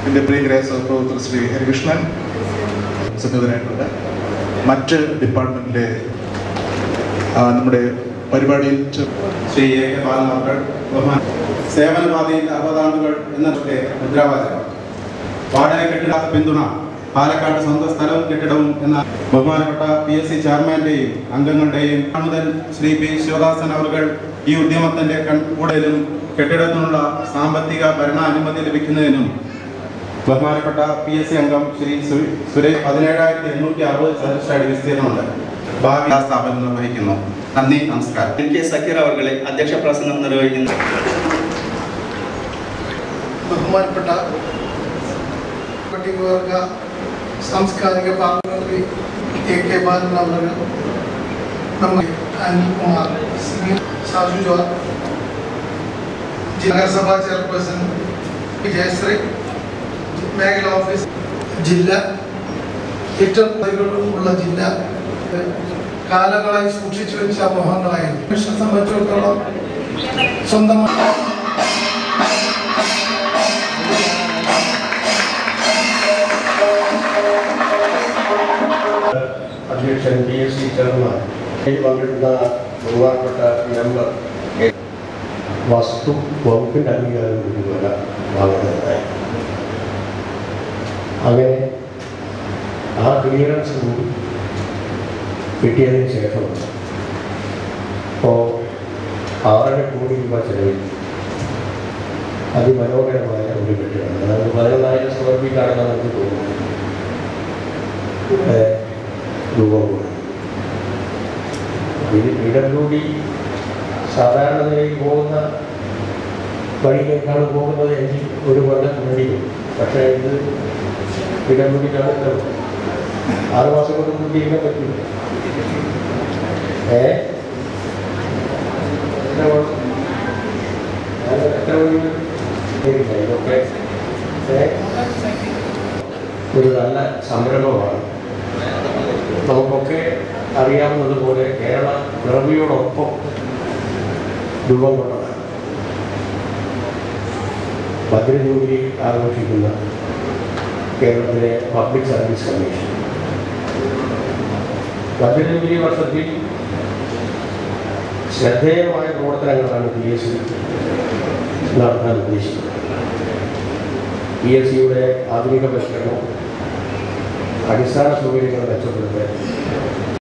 എൻ്റെ പ്രിയകരായ സഹപ്രവർത്തകർ ശ്രീ ഹരികൃഷ്ണൻ സന്നിധനായിട്ടുണ്ട് മറ്റ് ഡിപ്പാർട്ട്മെൻറ്റിലെ ആ, നമ്മുടെ പരിപാടിയിൽ ചെ- ശ്രീ എ കെ ബാലമക്കൾ ബഹുമാൻ സേവനപാതയിൽ അറുപതാണ്ടുകൾ എന്നതിന്റെ മുദ്രാവാചകം വാടക കെട്ടിട പിന്തുണ പാലക്കാട് സ്വന്തം സ്ഥലവും കെട്ടിടവും എന്ന ബഹുമാനപ്പെട്ട പി എസ് സി ചെയർമാന്റെയും അംഗങ്ങളുടെയും മുതൽ ശ്രീ പി ശിവദാസൻ അവർ ഈ ഉദ്യമത്തിന്റെ കൺകൂടലും കെട്ടിടത്തിനുള്ള സാമ്പത്തിക ഭരണാനുമതി ലഭിക്കുന്നതിനും ബഹുമാനപ്പെട്ട പി എസ് സി അംഗം ശ്രീ സു- സുരേഷ് പതിനേഴായിരത്തി എണ്ണൂറ്റി അറുപത് ചതുരശ്ര അടി വിസ്തീർണമുണ്ട് ഭാവി ആ സ്ഥാപനം നിർവഹിക്കുന്നു നന്ദി നമസ്കാരം എൻ കെ സക്കീർ അവர்களെ അധ്യക്ഷ പ്രസംഗം നിർവഹിക്കുന്നു ബഹുമാനപ്പെട്ട പട്ടികവർഗ സാംസ്കാരിക പാർലമെന്ററി എ കെ ബാലൻ അവർ നമ്മൾ അനിൽകുമാർ സി സാജു ജോർ നഗരസഭാ ചെയർപേഴ്സൺ പി ജയശ്രീ മേഖല ഓഫീസ് ജില്ല ഏറ്റവും ഉള്ള ജില്ല കാലങ്ങളായി സൂക്ഷിച്ചു വെച്ച മോഹങ്ങളായിരുന്നു മിഷൻ സംബന്ധിച്ചിടത്തോളം സ്വന്തമായി അധ്യക്ഷൻ പി എസ് സി ചെയർമാൻ ഇതിൽ പങ്കെടുക്കുന്ന ബഹുമാനപ്പെട്ട മെമ്പർ വസ്തു വകുപ്പിൻ്റെ അംഗീകാരം കൊടുക്കുക വാങ്ങുന്നതായി അങ്ങനെ ആ ക്ലിയറൻസ് കൂടി കിട്ടിയതിന് ശേഷം ഇപ്പോൾ ആറര കോടി രൂപ ചെലവിൽ അതിമനോഹരമായ ഒരു കെട്ടിടം അതായത് പതിനൊന്നായിരം സ്ക്വയർ ഫീറ്റാണെന്ന് നമുക്ക് തോന്നുന്നു ഇവിടെ രൂപം കൊള്ളും ഇത് പി ഡബ്ല്യു ഡി സാധാരണ നിലയിൽ പോകുന്ന വഴിയിലേക്കാണ് പോകുന്നത് എങ്കിൽ ഒരു കൊല്ലം മേടിക്കും പക്ഷേ ഇത് പി ഡബ്ല്യു ഡിക്കാണ് ഉത്തരവ് ആറ് മാസം കൊണ്ട് പൂർത്തീകരിക്കാൻ പറ്റില്ല ഏ എത്ര വേണം? ഞാൻ എത്ര മണി ശരിയില്ല ഇതൊക്കെ ഏ ഒരു നല്ല സംരംഭമാണ് നമുക്കൊക്കെ അറിയാവുന്നതുപോലെ കേരള പിറവിയോടൊപ്പം രൂപം കൊണ്ടതാണ് ഭദ്രജൂബിലി ആഘോഷിക്കുന്ന കേരളത്തിലെ പബ്ലിക് സർവീസ് കമ്മീഷൻ ഭദ്രജൂബിലി വർഷത്തിൽ ശ്രദ്ധേയമായ പ്രവർത്തനങ്ങളാണ് പി എസ് സി നടത്താൻ ഉദ്ദേശിക്കുന്നത് പി എസ് സിയുടെ ആധുനിക പരിഷ്കരണം അടിസ്ഥാന സൗകര്യങ്ങൾ മെച്ചപ്പെടുത്തൽ